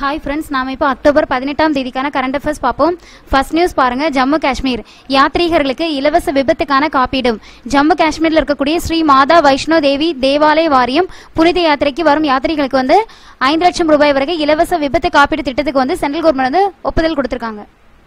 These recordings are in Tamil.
ஹாய் ஃப்ரெண்ட்ஸ் நாம இப்போ அக்டோபர் பதினெட்டாம் தேதிக்கான கரண்ட் அஃபேர்ஸ் பார்ப்போம் ஃபர்ஸ்ட் நியூஸ் பாருங்க ஜம்மு காஷ்மீர் யாத்ரீகர்களுக்கு இலவச விபத்துக்கான காப்பீடு ஜம்மு காஷ்மீர்ல இருக்கக்கூடிய ஸ்ரீ மாதா வைஷ்ணோ தேவி தேவாலய வாரியம் புனித யாத்திரைக்கு வரும் யாத்ரீகளுக்கு வந்து ஐந்து லட்சம் ரூபாய் வரைக்கும் இலவச விபத்து காப்பீடு திட்டத்துக்கு வந்து சென்ட்ரல் கவர்மெண்ட் வந்து ஒப்புதல் கொடுத்திருக்காங்க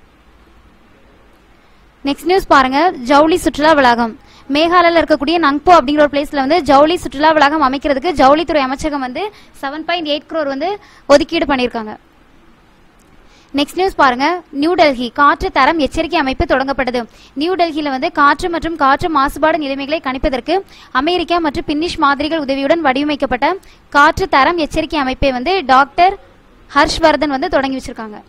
நெக்ஸ்ட் நியூஸ் பாருங்க ஜவுளி சுற்றுலா வளாகம் மேகாலயில் இருக்கக்கூடிய நங்போ அப்படிங்கிற ஒரு பிளேஸ்ல வந்து ஜவுளி சுற்றுலா வளாகம் அமைக்கிறதுக்கு ஜவுளித்துறை அமைச்சகம் வந்து செவன் பாயிண்ட் எயிட் crore வந்து ஒதுக்கீடு பண்ணியிருக்காங்க நெக்ஸ்ட் நியூஸ் பாருங்க நியூ டெல்லி காற்று தரம் எச்சரிக்கை அமைப்பு தொடங்கப்பட்டது நியூ டெல்லியில வந்து காற்று மற்றும் காற்று மாசுபாடு நிலைமைகளை கணிப்பதற்கு அமெரிக்கா மற்றும் பின்னிஷ் மாதிரிகள் உதவியுடன் வடிவமைக்கப்பட்ட காற்று தரம் எச்சரிக்கை அமைப்பை வந்து டாக்டர் ஹர்ஷ்வர்தன் வந்து தொடங்கி வச்சிருக்காங்க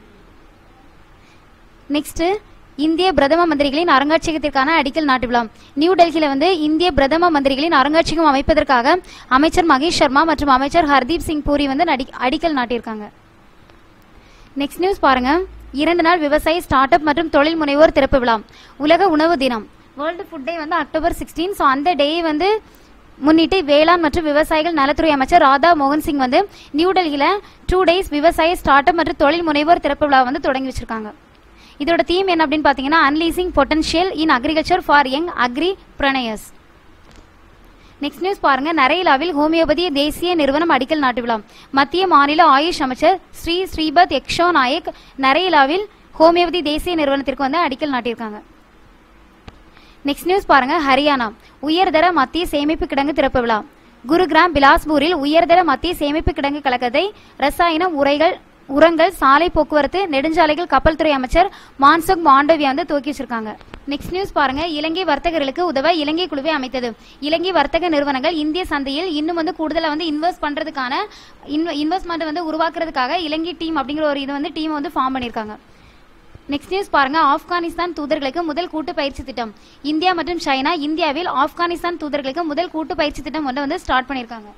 நெக்ஸ்ட் இந்திய பிரதம மந்திரிகளின் அருங்காட்சியகத்திற்கான அடிக்கல் நாட்டு விழா நியூ டெல்லியில வந்து இந்திய பிரதம மந்திரிகளின் அருங்காட்சியகம் அமைப்பதற்காக அமைச்சர் மகேஷ் சர்மா மற்றும் அமைச்சர் ஹர்தீப் சிங் பூரி வந்து நடி- அடிக்கல் நாட்டியிருக்காங்க நெக்ஸ்ட் நியூஸ் பாருங்க இரண்டு நாள் விவசாயி ஸ்டார்ட் அப் மற்றும் தொழில் முனைவோர் திறப்பு விழா உலக உணவு தினம் வேர்ல்டு ஃபுட் டே வந்து அக்டோபர் சிக்ஸ்டீன் ஸோ அந்த டே வந்து முன்னிட்டு வேளாண் மற்றும் விவசாயிகள் நலத்துறை அமைச்சர் ராதா மோகன் சிங் வந்து நியூ டெல்லியில டூ டேஸ் விவசாய ஸ்டார்ட் அப் மற்றும் தொழில் முனைவோர் திறப்பு விழா வந்து தொடங்கி வச்சிருக்காங்க இதோட தீம் என்ன அப்படின்னு பாத்தீங்கன்னா unleashing potential in agriculture for young agripreneurs next news பாருங்க நரேலாவில் ஹோமியோபதி தேசிய நிறுவனம் அடிக்கல் நாட்டு விழா மத்திய மாநில ஆயுஷ் அமைச்சர் ஸ்ரீ ஸ்ரீபத் யக்ஷோ நாயக் நரேலாவில் ஹோமியோபதி தேசிய நிறுவனத்திற்கு வந்து அடிக்கல் நாட்டியிருக்காங்க நெக்ஸ்ட் நியூஸ் பாருங்க ஹரியானா உயர்தர மத்திய சேமிப்பு கிடங்கு திறப்பு விழா குருகிராம் பிலாஸ்பூரில் உயர்தர மத்திய சேமிப்பு கிடங்கு கழகத்தை ரசாயனம் உரைகள் உரங்கள் சாலை போக்குவரத்து நெடுஞ்சாலைகள் கப்பல் துறை அமைச்சர் மான்சுக் மாண்டவியா வந்து துவக்கி வச்சிருக்காங்க நெக்ஸ்ட் நியூஸ் பாருங்க இலங்கை வர்த்தகர்களுக்கு உதவ இலங்கை குழுவை அமைத்தது இலங்கை வர்த்தக நிறுவனங்கள் இந்திய சந்தையில் இன்னும் வந்து கூடுதலா வந்து இன்வெஸ்ட் பண்றதுக்கான இன்வெஸ்ட்மெண்ட் வந்து உருவாக்குறதுக்காக இலங்கை டீம் அப்படிங்கிற ஒரு இது வந்து டீம் வந்து ஃபார்ம் பண்ணிருக்காங்க நெக்ஸ்ட் நியூஸ் பாருங்க ஆப்கானிஸ்தான் தூதர்களுக்கு முதல் கூட்டு பயிற்சி திட்டம் இந்தியா மற்றும் சைனா இந்தியாவில் ஆப்கானிஸ்தான் தூதர்களுக்கு முதல் கூட்டு பயிற்சி திட்டம் ஒன்று வந்து ஸ்டார்ட் பண்ணிருக்காங்க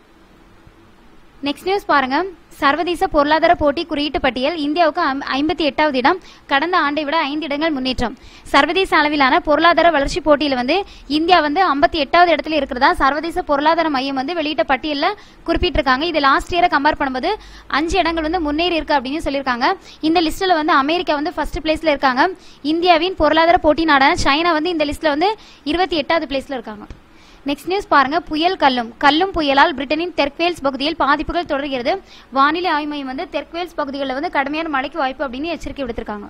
நெக்ஸ்ட் நியூஸ் பாருங்க சர்வதேச பொருளாதார போட்டி குறியீட்டு பட்டியல் இந்தியாவுக்கு ஐம்பத்தி எட்டாவது இடம் கடந்த ஆண்டை விட ஐந்து இடங்கள் முன்னேற்றம் சர்வதேச அளவிலான பொருளாதார வளர்ச்சி போட்டியில வந்து இந்தியா வந்து ஐம்பத்தி எட்டாவது இடத்துல இருக்கிறதா சர்வதேச பொருளாதார மையம் வந்து வெளியிட்ட பட்டியல்ல குறிப்பிட்டிருக்காங்க இது லாஸ்ட் இயரை கம்பேர் பண்ணும்போது அஞ்சு இடங்கள் வந்து முன்னேறி இருக்கு அப்படின்னு சொல்லியிருக்காங்க இந்த லிஸ்ட்ல வந்து அமெரிக்கா வந்து ஃபர்ஸ்ட் பிளேஸ்ல இருக்காங்க இந்தியாவின் பொருளாதார போட்டி நாடான சைனா வந்து இந்த லிஸ்ட்ல வந்து இருபத்தி எட்டாவது பிளேஸ்ல இருக்காங்க நெக்ஸ்ட் நியூஸ் பாருங்க புயல் கல்லும் கல்லும் புயலால் பிரிட்டனின் தெற்குவேல்ஸ் பகுதியில் பாதிப்புகள் தொடர்கிறது வானிலை ஆய்வு மையம் வந்து தெற்குவேல்ஸ் பகுதிகளில் வந்து கடுமையான மழைக்கு வாய்ப்பு அப்படின்னு எச்சரிக்கை விடுத்திருக்காங்க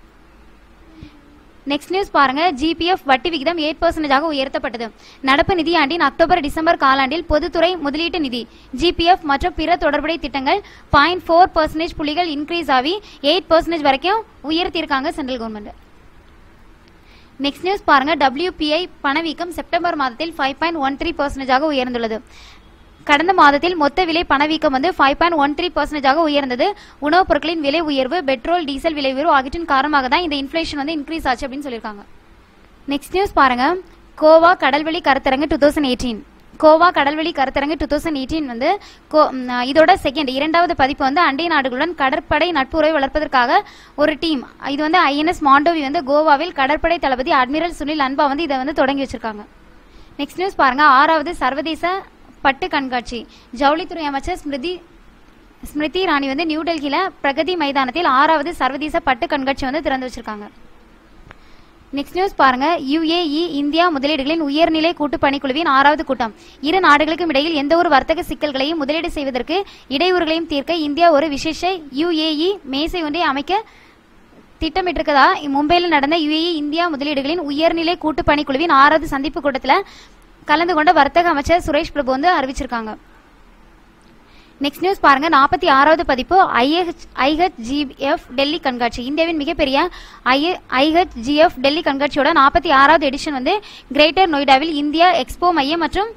நெக்ஸ்ட் நியூஸ் பாருங்க ஜிபிஎஃப் வட்டி விகிதம் எயிட் பர்சன்டேஜாக உயர்த்தப்பட்டது நடப்பு நிதியாண்டின் அக்டோபர் டிசம்பர் காலாண்டில் பொதுத்துறை முதலீட்டு நிதி ஜிபிஎஃப் மற்றும் பிற தொடர்புடைய திட்டங்கள் பாயிண்ட் ஃபோர் பர்சன்டேஜ் புள்ளிகள் இன்க்ரீஸ் ஆகி எயிட் பர்சன்டேஜ் வரைக்கும் உயர்த்தியிருக்காங்க சென்ட்ரல் கவர்மெண்ட் நெக்ஸ்ட் நியூஸ் பாருங்க WPI பணவீக்கம் செப்டம்பர் மாதத்தில் ஃபைவ் பாயிண்ட் ஒன் த்ரீ பர்சன்டேஜாக உயர்ந்துள்ளது கடந்த மாதத்தில் மொத்த விலை பணவீக்கம் வந்து ஃபைவ் பாயிண்ட் ஒன் த்ரீ பர்சன்டேஜாக உயர்ந்தது உணவுப் பொருட்களின் விலை உயர்வு பெட்ரோல் டீசல் விலை உயர்வு ஆகியவற்றின் காரணமாக தான் இந்த இன்ஃபிளேஷன் வந்து இன்க்ரீஸ் ஆச்சு அப்படின்னு சொல்லியிருக்காங்க நெக்ஸ்ட் நியூஸ் பாருங்க கோவா கடல்வெளி கருத்தரங்கு டூ தௌசண்ட் எயிட்டீன் கோவா கடல்வெளி கருத்தரங்கு டூ தௌசண்ட் எயிட்டீன் வந்து கோ- ம், இதோட செகண்ட் இரண்டாவது பதிப்பு வந்து அண்டை நாடுகளுடன் கடற்படை நட்புறவை வளர்ப்பதற்காக ஒரு டீம் இது வந்து ஐஎன்எஸ் மாண்டோவி வந்து கோவாவில் கடற்படை தளபதி அட்மிரல் சுனில் அன்பா வந்து இதை வந்து தொடங்கி வச்சிருக்காங்க நெக்ஸ்ட் நியூஸ் பாருங்க ஆறாவது சர்வதேச பட்டு கண்காட்சி ஜவுளித்துறை அமைச்சர் ஸ்மிருதி ஸ்மிருதி இராணி வந்து நியூ டெல்லியில பிரகதி மைதானத்தில் ஆறாவது சர்வதேச பட்டு கண்காட்சி வந்து திறந்து வச்சிருக்காங்க நெக்ஸ்ட் நியூஸ் பாருங்க யுஏஇ இந்தியா முதலீடுகளின் உயர்நிலை கூட்டு பணிக்குழுவின் ஆறாவது கூட்டம் இரு நாடுகளுக்கும் இடையில் எந்த ஒரு வர்த்தக சிக்கல்களையும் முதலீடு செய்வதற்கு இடையூறுகளையும் தீர்க்க இந்தியா ஒரு விசேஷ யுஏஇ மேசை ஒன்றை அமைக்க திட்டமிட்டிருக்கதா மும்பையில் நடந்த யுஏஇ இந்தியா முதலீடுகளின் உயர்நிலை கூட்டு பணிக்குழுவின் ஆறாவது சந்திப்பு கூட்டத்தில் கலந்து கொண்ட வர்த்தக அமைச்சர் சுரேஷ் பிரபு வந்து அறிவிச்சிருக்காங்க நெக்ஸ்ட் நியூஸ் பாருங்க நாற்பத்தி ஆறாவது பதிப்பு ஐஹெச் ஐஹெச் ஜிஎஃப் டெல்லி கண்காட்சி இந்தியாவின் மிகப்பெரிய ஐஹெச் ஜிஎஃப் டெல்லி கண்காட்சியோட நாற்பத்தி ஆறாவது எடிஷன் வந்து கிரேட்டர் நொய்டாவில் இந்தியா எக்ஸ்போ மையம் மற்றும்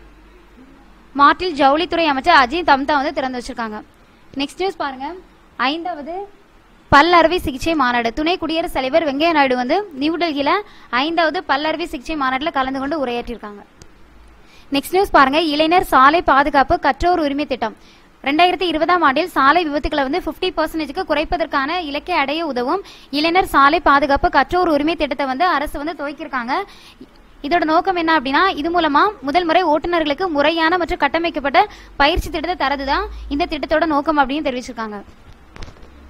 மாட்டில் ஜவுளித்துறை அமைச்சர் அஜய் தம்தா வந்து திறந்து வச்சிருக்காங்க நெக்ஸ்ட் நியூஸ் பாருங்க ஐந்தாவது பல் அறுவை சிகிச்சை மாநாடு துணை குடியரசுத் தலைவர் வெங்கையா நாயுடு வந்து நியூ டெல்லியில ஐந்தாவது பல் அறுவை சிகிச்சை மாநாட்டில் கலந்து கொண்டு உரையாற்றியிருக்காங்க நெக்ஸ்ட் நியூஸ் பாருங்க இளைஞர் சாலை பாதுகாப்பு கற்றோர் உரிமை திட்டம் ரெண்டாயிரத்தி இருபதாம் ஆண்டில் சாலை விபத்துக்களை வந்து 50% பர்சன்டேஜுக்கு குறைப்பதற்கான இலக்கை அடைய உதவும் இளைஞர் சாலை பாதுகாப்பு கற்றோர் உரிமை திட்டத்தை வந்து அரசு வந்து துவக்கியிருக்காங்க இதோட நோக்கம் என்ன அப்படின்னா இது மூலமா முதல் முறை ஓட்டுநர்களுக்கு முறையான மற்றும் கட்டமைக்கப்பட்ட பயிற்சி திட்டத்தை தரதுதான் இந்த திட்டத்தோட நோக்கம் அப்படின்னு தெரிவிச்சிருக்காங்க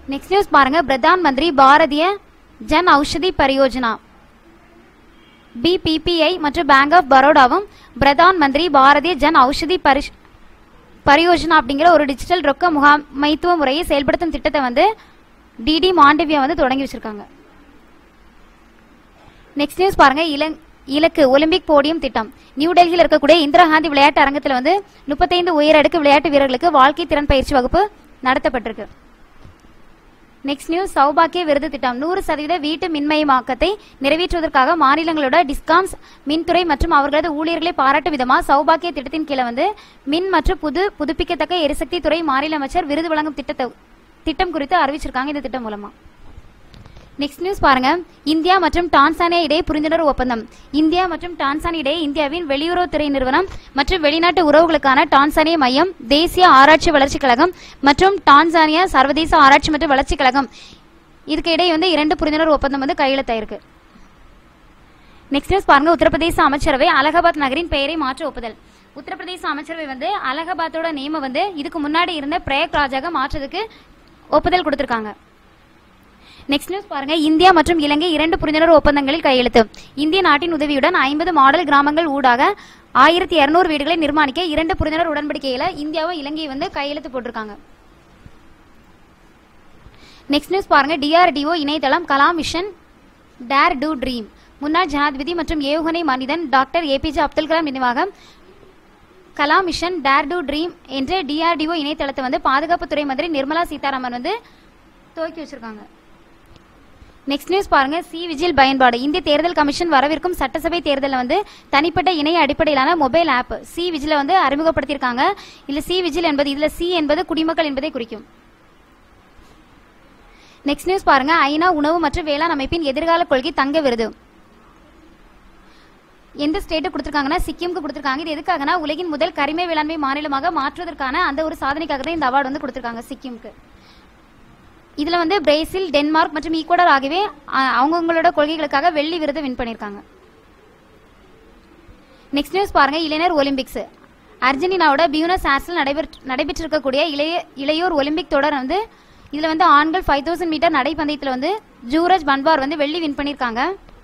நெக்ஸ்ட் நியூஸ் பாருங்க பிரதான் மந்திரி பாரதிய ஜன் ஔஷதி பரியோஜனா பிபிபிஐ மற்றும் பேங்க் ஆஃப் பரோடாவும் பிரதான் மந்திரி பாரதிய ஜன் ஔஷதி பரிஷ் பரியோஜனா அப்படிங்கிற ஒரு டிஜிட்டல் ரொக்க முகாமைத்துவ முறையை செயல்படுத்தும் திட்டத்தை வந்து டிடி மாண்டவியா வந்து தொடங்கி வச்சிருக்காங்க நெக்ஸ்ட் நியூஸ் பாருங்க இலங் இலக்கு ஒலிம்பிக் போடியம் திட்டம் நியூ டெல்லியில் இருக்கக்கூடிய இந்திரா காந்தி விளையாட்டு அரங்கத்தில் வந்து முப்பத்தைந்து உயரடுக்கு விளையாட்டு வீரர்களுக்கு வாழ்க்கை திறன் பயிற்சி வகுப்பு நடத்தப்பட்டிருக்கு நெக்ஸ்ட் நியூஸ் சௌபாக்கிய விருது திட்டம் நூறு சதவீத வீட்டு மின்மயமாக்கத்தை நிறைவேற்றுவதற்காக மாநிலங்களோட டிஸ்காம்ஸ் மின்துறை மற்றும் அவர்களது ஊழியர்களை பாராட்டும் விதமா சௌபாக்கிய திட்டத்தின் கீழே வந்து மின் மற்றும் புது புதுப்பிக்கத்தக்க எரிசக்தி துறை மாநில அமைச்சர் விருது வழங்கும் திட்டத்தை திட்டம் குறித்து அறிவிச்சிருக்காங்க இந்த திட்டம் மூலமா நெக்ஸ்ட் நியூஸ் பாருங்க இந்தியா மற்றும் டான்சானியா இடையே புரிந்துணர்வு ஒப்பந்தம் இந்தியா மற்றும் டான்சானியா இடையே இந்தியாவின் வெளியுறவுத்துறை நிறுவனம் மற்றும் வெளிநாட்டு உறவுகளுக்கான டான்சானிய மையம் தேசிய ஆராய்ச்சி வளர்ச்சிக் கழகம் மற்றும் டான்சானியா சர்வதேச ஆராய்ச்சி மற்றும் வளர்ச்சிக் கழகம் இதுக்கு இடையே வந்து இரண்டு புரிந்துணர்வு ஒப்பந்தம் வந்து கையெழுத்தாயிருக்கு நெக்ஸ்ட் நியூஸ் பாருங்க உத்தரப்பிரதேச அமைச்சரவை அலகாபாத் நகரின் பெயரை மாற்ற ஒப்புதல் உத்தரப்பிரதேச அமைச்சரவை வந்து அலகாபாத்தோட நேம வந்து இதுக்கு முன்னாடி இருந்த பிரயாக் ராஜாக மாற்றதுக்கு ஒப்புதல் கொடுத்திருக்காங்க நெக்ஸ்ட் நியூஸ் பாருங்க இந்தியா மற்றும் இலங்கை இரண்டு புரிந்துணர்வு ஒப்பந்தங்களில் கையெழுத்து இந்திய நாட்டின் உதவியுடன் ஐம்பது மாடல் கிராமங்கள் ஊடாக ஆயிரத்தி இருநூறு வீடுகளை நிர்மாணிக்க இரண்டு புரிந்துணர்வு உடன்படிக்கையில இந்தியாவும் இலங்கையும் வந்து கையெழுத்து போட்டிருக்காங்க நெக்ஸ்ட் நியூஸ் பாருங்க டிஆர்டிஓ இணையதளம் Kalam mission dare to dream முன்னாள் ஜனாதிபதி மற்றும் ஏவுகணை மனிதன் டாக்டர் ஏபிஜே அப்துல் கலாம் நினைவாக Kalam mission dare to dream என்ற டிஆர்டிஓ இணையதளத்தை வந்து பாதுகாப்புத்துறை மந்திரி நிர்மலா சீதாராமன் வந்து துவக்கி வச்சிருக்காங்க நெக்ஸ்ட் நியூஸ் பாருங்க சி விஜில் பயன்பாடு இந்திய தேர்தல் கமிஷன் வரவிருக்கும் சட்டசபை தேர்தலில் வந்து தனிப்பட்ட இணைய அடிப்படையிலான மொபைல் ஆப் சி விஜில வந்து அறிமுகப்படுத்தியிருக்காங்க இல்ல சி விஜில் என்பது இதுல சி என்பது குடிமக்கள் என்பதை குறிக்கும் நெக்ஸ்ட் நியூஸ் பாருங்க ஐநா உணவு மற்றும் வேளாண் அமைப்பின் எதிர்கால கொள்கை தங்க விருது எந்த ஸ்டேட்டு கொடுத்திருக்காங்கன்னா சிக்கிம்க்கு கொடுத்திருக்காங்க இது எதுக்காகனா உலகின் முதல் கரிம வேளாண்மை மாநிலமாக மாற்றுவதற்கான அந்த ஒரு சாதனைக்காக தான் இந்த அவார்டு வந்து கொடுத்திருக்காங்க சிக்கிம்க்கு இதுல வந்து பிரேசில் டென்மார்க் மற்றும் ஈக்குவடர் ஆகியவை அ- அவங்கவங்களோட கொள்கைகளுக்காக வெள்ளி விருது வின் பண்ணியிருக்காங்க நெக்ஸ்ட் நியூஸ் பாருங்க இளைஞர் ஒலிம்பிக்ஸ் அர்ஜென்டினாவோட பியூனஸ் ஆர்ஸில் நடைபெற்று நடைபெற்றிருக்கக்கூடிய இளைய இளையோர் ஒலிம்பிக் தொடர் வந்து இதுல வந்து ஆண்கள் ஃபைவ் தௌசண்ட் மீட்டர் நடைப்பந்தயத்தில் வந்து ஜூரஜ் பன்வார் வந்து வெள்ளி வின் பண்ணியிருக்காங்க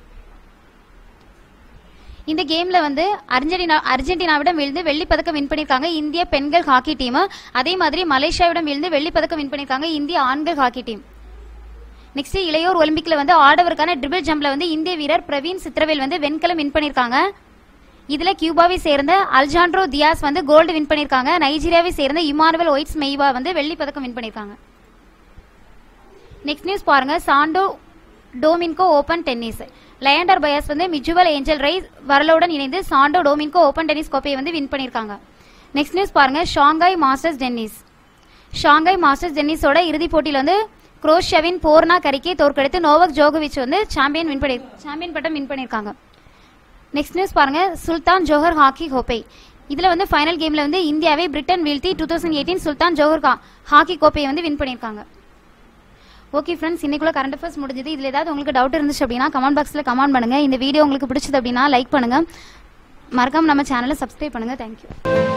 இந்த கேம்ல வந்து அர்ஜென்டினா அர்ஜென்டினாவிடம் விழுந்து வெள்ளி பதக்கம் வின் பண்ணிருக்காங்க இந்திய பெண்கள் ஹாக்கி டீம் அதே மாதிரி மலேசியாவிடம் விழுந்து வெள்ளி பதக்கம் வின் பண்ணிருக்காங்க இந்திய ஆண்கள் ஹாக்கி டீம் நெக்ஸ்ட் இளையோர் ஒலிம்பிக்ல வந்து ஆடவருக்கான ட்ரிபிள் ஜம்ப்ல வந்து இந்திய வீரர் பிரவீன் சித்திரவேல் வந்து வெண்கலம் வின் பண்ணிருக்காங்க இதுல கியூபாவை சேர்ந்த அல்ஜாண்ட்ரோ தியாஸ் வந்து கோல்டு வின் பண்ணிருக்காங்க நைஜீரியாவை சேர்ந்த இமானுவல் ஒயிட்ஸ் மெய்வா வந்து வெள்ளி பதக்கம் வின் பண்ணிருக்காங்க நெக்ஸ்ட் நியூஸ் பாருங்க Santo Domingo Open tennis Leander Paes வந்து மிஜுவல் ஏஞ்சல் ரைஸ் வரலுடன் இணைந்து சாண்டோ டோமின்கோ ஓபன் டென்னிஸ் கோப்பையை வந்து வின் பண்ணியிருக்காங்க நெக்ஸ்ட் நியூஸ் பாருங்க Shanghai Masters tennis Shanghai Masters டென்னிஸோட இறுதிப் போட்டியில் வந்து குரோஷியாவின் போர்னா கரிக்கை தோற்கடித்து நோவக் ஜோகோவிச் வந்து சாம்பியன் வின் பண்ணி சாம்பியன் பட்டம் வின் பண்ணியிருக்காங்க நெக்ஸ்ட் நியூஸ் பாருங்க சுல்தான் ஜோஹர் ஹாக்கி கோப்பை இதுல வந்து ஃபைனல் கேம்ல வந்து இந்தியாவை பிரிட்டன் வீழ்த்தி two thousand eighteen Sultan Johor ஹா- ஹாக்கி கோப்பையை வந்து வின் பண்ணியிருக்காங்க ஓகே ஃப்ரெண்ட்ஸ் இன்னைக்குள்ள கரண்ட் அஃபேர்ஸ் முடிஞ்சது இதுல ஏதாவது உங்களுக்கு டவுட் இருந்துச்சு அப்படின்னா கமெண்ட் பாக்ஸ்ல கமெண்ட் பண்ணுங்க இந்த வீடியோ உங்களுக்கு பிடிச்சது அப்படின்னா லைக் பண்ணுங்க மறக்காம நம்ம சேனலை சப்ஸ்கிரைப் பண்ணுங்க தேங்க்யூ